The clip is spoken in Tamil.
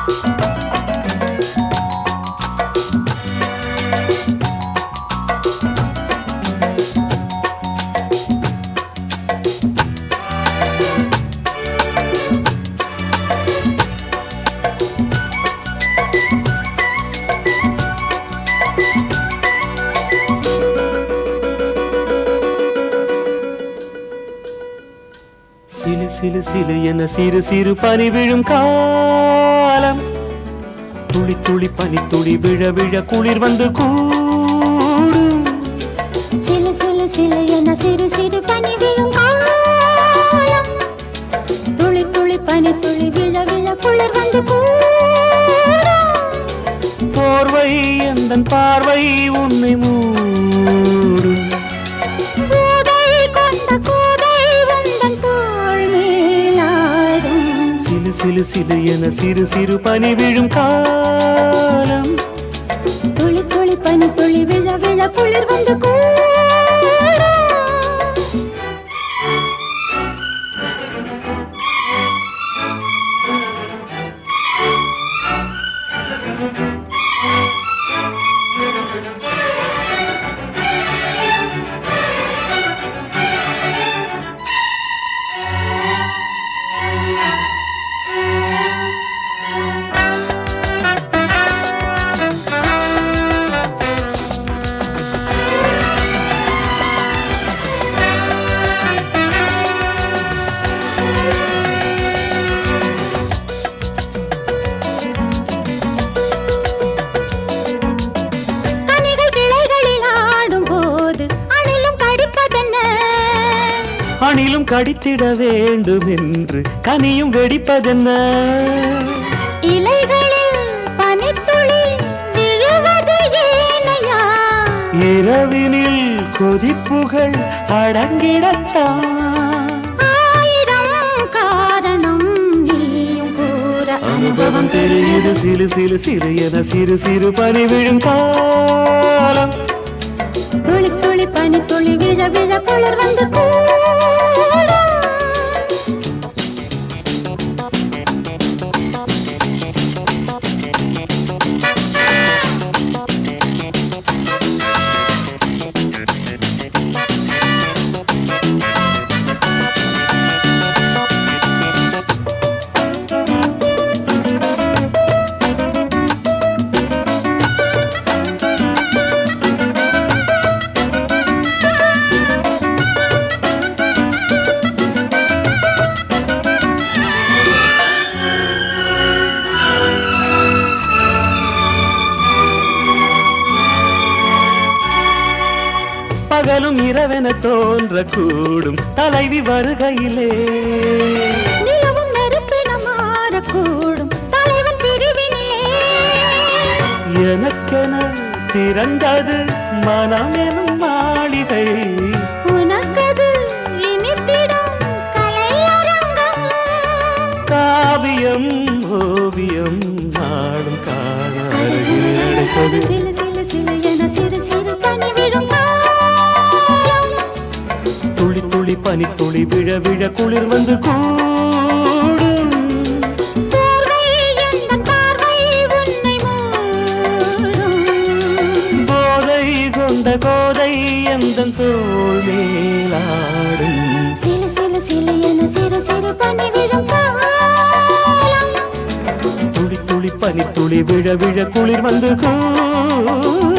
சிலு சிலு சிலு என சிறு சிறு பனி விழும் காலம் துளி துளி பனி துளி விழ விழ குளிர் வந்து கூடும் சில சில சில என சிறு சிறு பனி விழும் காலம் துளி துளி பனி துளி விழ விழ குளிர் வந்து கூடும் போர்வை எந்தன் பார்வை உன்னை மூடும் கூதை கொண்ட கூதை வந்தன் தோள் மேலாடும் சிலு சிலு சிலு என சிறு சிறு பனி விழும் காலம் துளி துளி பனி துளி விழ விழ குளிர் வந்து கூடும் கனிகள் கிளைகளில் ஆடும் போது அணிலும் கடிப்பதென்ன அணிலும் கடித்திட வேண்டும் என்று கனியும் வெடிப்பதென்ன இலைகளில் பனித்துளி விழுவது ஏனையா இரவினில் கொதிப்புகள் அடங்கிடத்தான் ஆயிரம் காரணம் நீயும் கூற அனுபவம் தெரியுது சிறு சிறு சிறு என சிறு சிறு பனி விழும் காலம் துளி துளி பனி துளி விழ விழ குளிர் வந்து கூடும் பகலும் இரவென தோன்ற கூடும் தலைவி வருகையிலே நிலவும் நெருப்பென மாறக்கூடும் தலைவன் பிரிவினிலே எனக்கென திறந்தது மனம் எனும் மாளிகை உனக்கது இனித்திடும் கலையரங்கம் காவியம் ஓவியம் நாடும் காண அருகில் அடைப்பது சிலு சிலு சிலு என சிறு சிறு பனி விழும் காலம். துளி துளி பனி துளி விழ விழ குளிர் வந்து கூடும் போர்வை எந்தன் பார்வை உன்னை மூடும். போதை கொண்ட கோதை எந்த தோல் மேலாடும் சிலு சிலு சிலு என சிறு சிறு பனி விழும் காலம். துளி துளி பனி துளி விழ விழ குளிர் வந்து கூடும்